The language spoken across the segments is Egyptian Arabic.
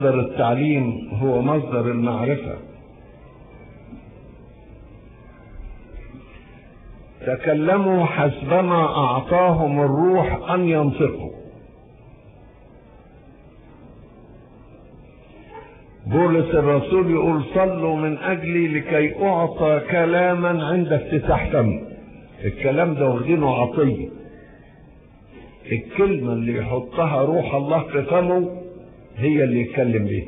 مصدر التعليم هو مصدر المعرفة تكلموا حسبما أعطاهم الروح أن ينطقوا بولس الرسول يقول صلوا من أجلي لكي أعطى كلاما عند افتتاح فم الكلام ده واخدينه عطية الكلمة اللي يحطها روح الله في فمه هي اللي يتكلم بيها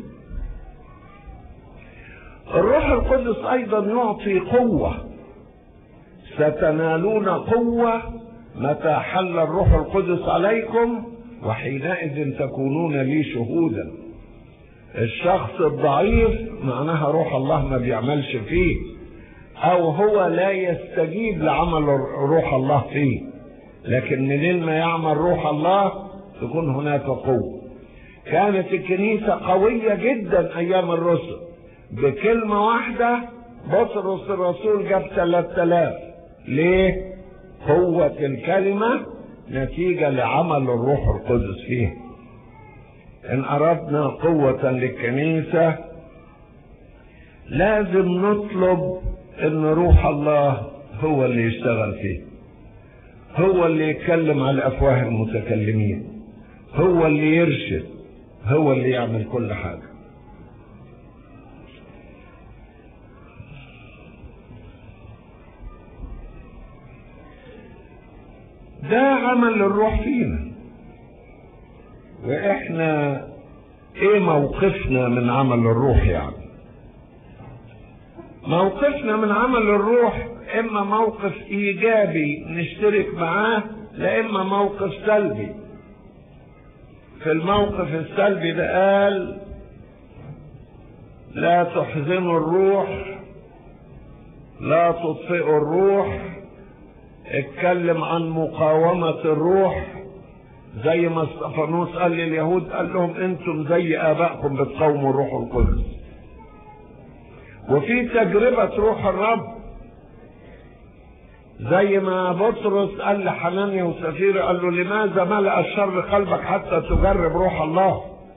الروح القدس أيضا يعطي قوة ستنالون قوة متى حل الروح القدس عليكم وحينئذ تكونون لي شهودا الشخص الضعيف معناها روح الله ما بيعملش فيه او هو لا يستجيب لعمل روح الله فيه لكن منين ما يعمل روح الله تكون هناك قوة كانت الكنيسة قوية جدا ايام الرسل بكلمة واحدة بطرس الرسول جاب 3000 ليه؟ قوة الكلمة نتيجة لعمل الروح القدس فيه إن أردنا قوة للكنيسة لازم نطلب إن روح الله هو اللي يشتغل فيه هو اللي يتكلم على أفواه المتكلمين هو اللي يرشد هو اللي يعمل كل حاجة ده عمل الروح فينا واحنا ايه موقفنا من عمل الروح يعني موقفنا من عمل الروح اما موقف ايجابي نشترك معاه لا اما موقف سلبي في الموقف السلبي ده قال لا تحزنوا الروح لا تطفئوا الروح اتكلم عن مقاومة الروح زي ما استفانوس قال لليهود قال لهم انتم زي ابائكم بتقاوموا الروح القدس وفي تجربة روح الرب زي ما بطرس قال لحنانيا وسفير قال له لماذا ملأ الشر قلبك حتى تجرب روح الله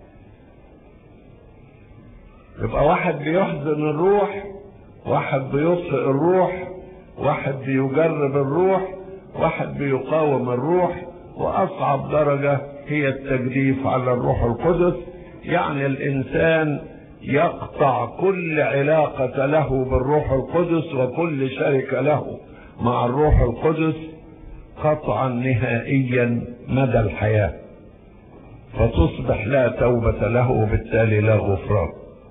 يبقى واحد بيحزن الروح واحد بيطفئ الروح واحد بيجرب الروح واحد بيقاوم الروح واصعب درجه هي التجديف على الروح القدس يعني الانسان يقطع كل علاقه له بالروح القدس وكل شركه له مع الروح القدس قطعا نهائيا مدى الحياه فتصبح لا توبه له وبالتالي لا غفران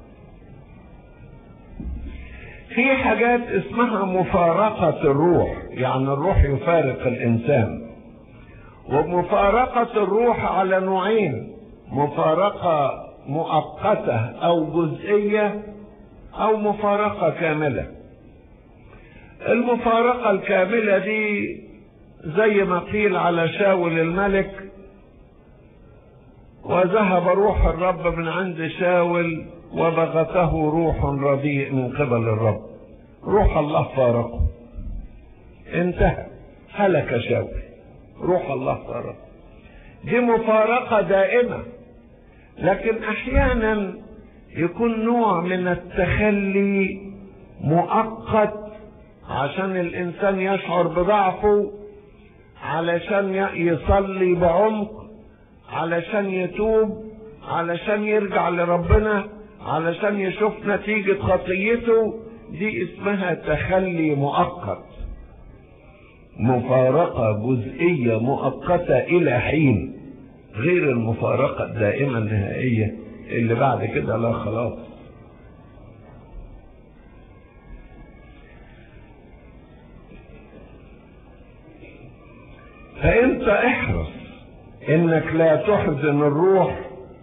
في حاجات اسمها مفارقة الروح يعني الروح يفارق الإنسان ومفارقة الروح على نوعين مفارقة مؤقتة أو جزئية أو مفارقة كاملة المفارقة الكاملة دي زي ما قيل على شاول الملك وذهب روح الرب من عند شاول وبغته روح رديء من قبل الرب روح الله فارقه انتهى هلك شاول روح الله فارقه دي مفارقة دائمة لكن احيانا يكون نوع من التخلي مؤقت عشان الانسان يشعر بضعفه علشان يصلي بعمق علشان يتوب علشان يرجع لربنا علشان يشوف نتيجة خطيته دي اسمها تخلي مؤقت مفارقة جزئية مؤقتة إلى حين غير المفارقة الدائمة النهائية اللي بعد كده لا خلاص فانت احرص انك لا تحزن الروح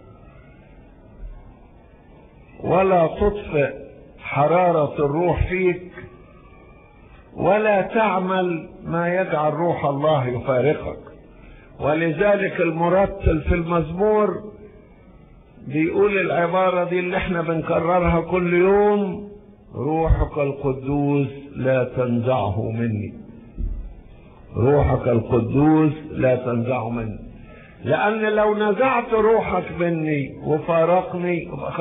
ولا تطفئ حرارة الروح فيك ولا تعمل ما يجعل روح الله يفارقك ولذلك المرتل في المزمور بيقول العبارة دي اللي احنا بنكررها كل يوم روحك القدوس لا تنزعه مني روحك القدوس لا تنزعه مني لأن لو نزعت روحك مني وفارقني